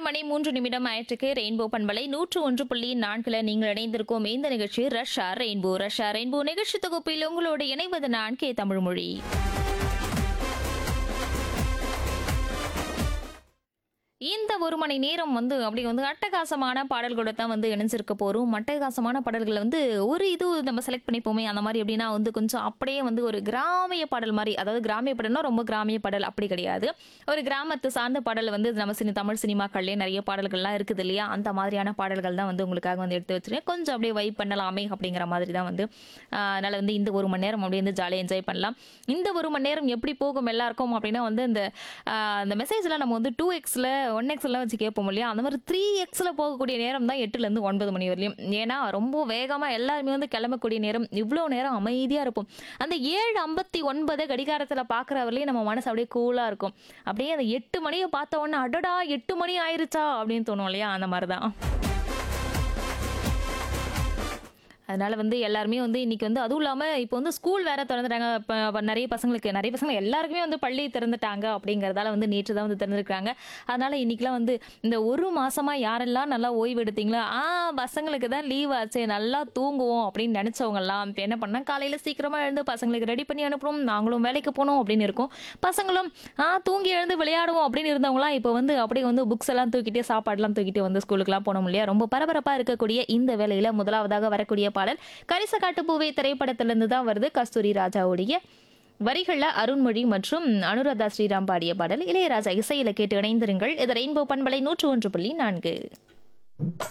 மணி மூன்று நிமிடம் ஆயிற்றுக்கு ரெயின்போ பண்பலை நூற்று ஒன்று புள்ளி நான்குல நீங்கள் இணைந்திருக்கும் இந்த நிகழ்ச்சி ரஷ்யா ரெயின்போ ரஷ்யா ரெயின்போ நிகழ்ச்சி தொகுப்பில் உங்களோடு இணைவது நான் கே தமிழ்மொழி இந்த ஒரு மணி நேரம் வந்து அப்படி வந்து அட்டகாசமான பாடல்களோட தான் வந்து இணைஞ்சிருக்க போகிறோம் அட்டகாசமான பாடல்களை வந்து ஒரு இது நம்ம செலக்ட் பண்ணிப்போமே அந்த மாதிரி எப்படின்னா வந்து கொஞ்சம் அப்படியே வந்து ஒரு கிராமிய பாடல் மாதிரி அதாவது கிராமிய பாடல்னா ரொம்ப கிராமிய பாடல் அப்படி கிடையாது ஒரு கிராமத்து சார்ந்த பாடல் வந்து நம்ம சினி தமிழ் சினிமாக்கள்லேயே நிறைய பாடல்கள்லாம் இருக்குது இல்லையா அந்த மாதிரியான பாடல்கள் தான் வந்து உங்களுக்காக வந்து எடுத்து வச்சிருக்கேன் கொஞ்சம் அப்படியே வைப் பண்ணலாமே அப்படிங்கிற மாதிரி தான் வந்து ஆஹ், அதனால வந்து இந்த ஒரு மணி நேரம் அப்படியே வந்து ஜாலியாக என்ஜாய் பண்ணலாம் இந்த ஒரு மணி நேரம் எப்படி போகும் எல்லாருக்கும் அப்படின்னா வந்து இந்த ஆஹ், அந்த மெசேஜ்லாம் நம்ம வந்து டூ எக்ஸில் ஒன் எக்ஸ்லாம் வச்சு கேட்போம் இல்லையா அந்த மாதிரி த்ரீ எக்ஸில் போகக்கூடிய நேரம் தான் எட்டுலேருந்து ஒன்பது மணி வரையும் ஏன்னா ரொம்ப வேகமாக எல்லாருமே வந்து கிளம்பக்கூடிய நேரம் இவ்வளோ நேரம் அமைதியாக இருப்போம் அந்த ஏழு ஐம்பத்தி ஒன்பது கடிகாரத்தில் பார்க்குற வரலையும் நம்ம மனசு அப்படியே கூலாக இருக்கும் அப்படியே அந்த எட்டு மணியை பார்த்த உடனே அடடா எட்டு மணி ஆயிருச்சா அப்படின்னு தோணும் இல்லையா அந்த மாதிரி தான் அதனால வந்து எல்லாருமே வந்து இன்னைக்கு வந்து அதுவும் இல்லாமல் இப்போ வந்து ஸ்கூல் வேற திறந்துட்டாங்க இப்போ நிறைய பசங்களுக்கு நிறைய பசங்க எல்லாருக்குமே வந்து பள்ளி திறந்துட்டாங்க அப்படிங்கிறதால வந்து நேற்று தான் வந்து திறந்துருக்காங்க அதனால இன்னைக்கெல்லாம் வந்து இந்த ஒரு மாசமா யாரெல்லாம் நல்லா ஓய்வு எடுத்தீங்களோ ஆ பசங்களுக்கு தான் லீவ் ஆச்சு நல்லா தூங்குவோம் அப்படின்னு நினைச்சவங்கலாம் இப்போ என்ன பண்ணா காலையில சீக்கிரமா எழுந்து பசங்களுக்கு ரெடி பண்ணி அனுப்பணும் நாங்களும் வேலைக்கு போகணும் அப்படின்னு இருக்கும் பசங்களும் ஆ தூங்கி எழுந்து விளையாடுவோம் அப்படின்னு இருந்தவங்களாம் இப்போ வந்து அப்படியே வந்து புக்ஸ் எல்லாம் தூக்கிட்டு சாப்பாடுலாம் தூக்கிட்டு வந்து ஸ்கூலுக்குலாம் போனோம் இல்லையா ரொம்ப பரபரப்பா இருக்கக்கூடிய இந்த வேலையில முதலாவதாக வரக்கூடிய பாடல் கரிசக்காட்டு பூவே திரைப்படத்திலிருந்து தான் வருது கஸ்தூரி ராஜாவுடைய வரிகள்ல அருண்மொழி மற்றும் அனுராதா ஸ்ரீராம் பாடிய பாடல் இளையராஜா இசையில கேட்டு இணைந்திருங்கள் இது ரெயின்போ பண்பலை நூற்று ஒன்று புள்ளி நான்கு